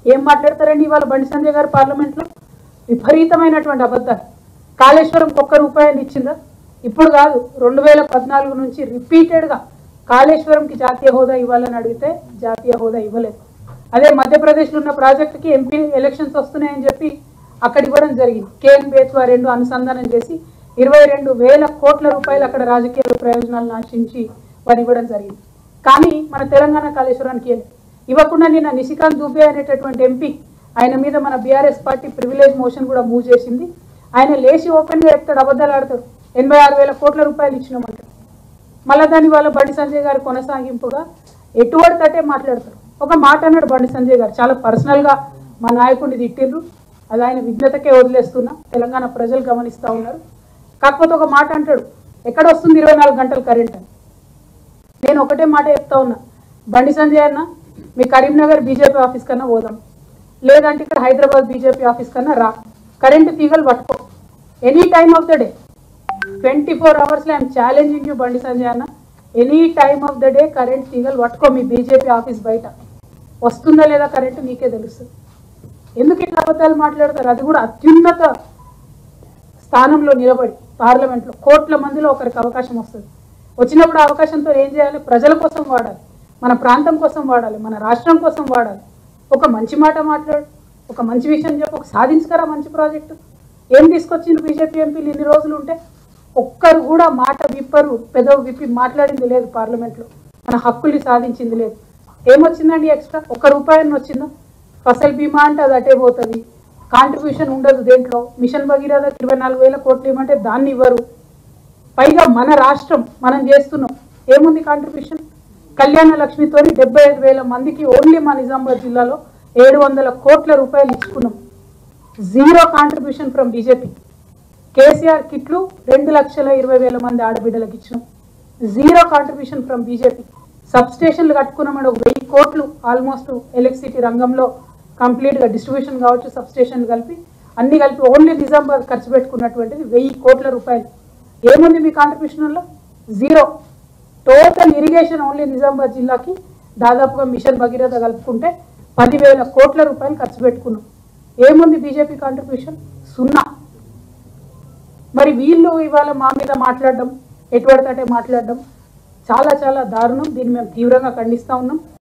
ఏం మాట్లాడతారండి ఇవాళ బండి సంజయ్ గారు పార్లమెంట్లో విపరీతమైనటువంటి అబద్ధాలు కాళేశ్వరం ఒక్క రూపాయలు ఇచ్చిందా ఇప్పుడు కాదు రెండు వేల పద్నాలుగు నుంచి రిపీటెడ్గా కాళేశ్వరంకి జాతీయ హోదా ఇవ్వాలని అడిగితే జాతీయ హోదా ఇవ్వలేదు అదే మధ్యప్రదేశ్లో ఉన్న ప్రాజెక్టుకి ఎంపీ ఎలక్షన్స్ వస్తున్నాయని చెప్పి అక్కడ ఇవ్వడం జరిగింది కేఎన్ బేత్వా రెండు అనుసంధానం చేసి ఇరవై రెండు వేల కోట్ల రూపాయలు అక్కడ రాజకీయ ప్రయోజనాలను ఆశించి వారు ఇవ్వడం జరిగింది కానీ మన తెలంగాణ కాళేశ్వరానికి ఇవ్వలేదు. ఇవ్వకుండా నిన్న నిశికాంత్ దూబే అనేటటువంటి ఎంపీ ఆయన మీద మన బీఆర్ఎస్ పార్టీ ప్రివిలేజ్ మోషన్ కూడా మూవ్ చేసింది ఆయన లేచి ఓపెన్గా చెప్తాడు అబద్ధాలు ఆడతాడు ఎనభై ఆరు వేల కోట్ల రూపాయలు ఇచ్చినామంటాడు మళ్ళా దాని వాళ్ళ బండి సంజయ్ గారు కొనసాగింపుగా ఎటువంటి తట్టే మాట్లాడతారు ఒక మాట అన్నాడు బండి సంజయ్ గారు చాలా పర్సనల్గా మా నాయకుడిని తిట్టిండ్రు అది ఆయన విఘ్నతకే వదిలేస్తున్నా తెలంగాణ ప్రజలు గమనిస్తూ ఉన్నారు కాకపోతే ఒక మాట అంటాడు ఎక్కడ వస్తుంది ఇరవై నాలుగు గంటలు కరెంట్ అని నేను ఒకటే మాట చెప్తా ఉన్నా బండి సంజయ్ అన్న మీ కరీంనగర్ బీజేపీ ఆఫీస్ కన్నా పోదాం లేదంటే ఇక్కడ హైదరాబాద్ బీజేపీ ఆఫీస్ కన్నా రా కరెంటు తీగలు పట్టుకో any time of the day twenty four అవర్స్లో I'm challenging you Bandi Sanjay అన్న any time of the day current తీగలు పట్టుకో మీ బీజేపీ ఆఫీస్ బయట వస్తుందా లేదా కరెంటు నీకే తెలుస్తుంది ఎందుకు ఇట్లా అబద్ధాలు మాట్లాడతారు అది కూడా అత్యున్నత స్థానంలో నిలబడి పార్లమెంట్లో కోట్ల మందిలో ఒకరికి అవకాశం వస్తుంది వచ్చినప్పుడు ఆ అవకాశంతో ఏం చేయాలి ప్రజల కోసం వాడాలి మన ప్రాంతం కోసం వాడాలి మన రాష్ట్రం కోసం వాడాలి ఒక మంచి మాట మాట్లాడు ఒక మంచి విషయం చెప్పు ఒక సాధించుకరా మంచి ప్రాజెక్టు ఏం తీసుకొచ్చింది బీజేపీ ఎంపీలు ఇన్ని రోజులు ఉంటే ఒక్కరు కూడా మాట విప్పరు పెదవు విప్పి మాట్లాడింది లేదు పార్లమెంట్లో మన హక్కుల్ని సాధించింది లేదు ఏమొచ్చిందండి ఎక్స్ట్రా ఒక్క రూపాయన్ని వచ్చిందా ఫసల్ బీమా అంటే అది అటే పోతుంది కాంట్రిబ్యూషన్ ఉండదు దేంట్లో మిషన్ భగీరథ ఇరవై నాలుగు వేల కోట్లు ఇవ్వమంటే దాన్ని ఇవ్వరు పైగా మన రాష్ట్రం మనం చేస్తున్నాం ఏముంది కాంట్రిబ్యూషన్ కళ్యాణ లక్ష్మితోని డెబ్బై ఐదు వేల మందికి ఓన్లీ మా నిజామాబాద్ జిల్లాలో ఏడు వందల కోట్ల రూపాయలు ఇచ్చుకున్నాం zero contribution from BJP KCR కిట్లు రెండు లక్షల ఇరవై వేల మంది ఆడబిడ్డలకు ఇచ్చినాం zero contribution from BJP sub స్టేషన్లు కట్టుకున్నామని ఒక వెయ్యి కోట్లు ఆల్మోస్ట్ ఎలక్ట్రిసిటీ రంగంలో కంప్లీట్గా డిస్ట్రిబ్యూషన్ కావచ్చు సబ్ స్టేషన్లు కలిపి అన్ని కలిపి ఓన్లీ నిజామాబాద్ ఖర్చు పెట్టుకున్నటువంటిది వెయ్యి కోట్ల రూపాయలు ఏముంది మీ కాంట్రిబ్యూషన్లో zero total irrigation only Nizamabad జిల్లాకి దాదాపుగా మిషన్ భగీరథ కలుపుకుంటే పదివేల కోట్ల రూపాయలు ఖర్చు పెట్టుకున్నాం ఏముంది బీజేపీ కాంట్రిబ్యూషన్ సున్నా మరి వీళ్ళు ఇవాళ మా మీద మాట్లాడడం ఎటువంటి మాట్లాడడం చాలా చాలా దారుణం దీన్ని మేము తీవ్రంగా ఖండిస్తూ ఉన్నాం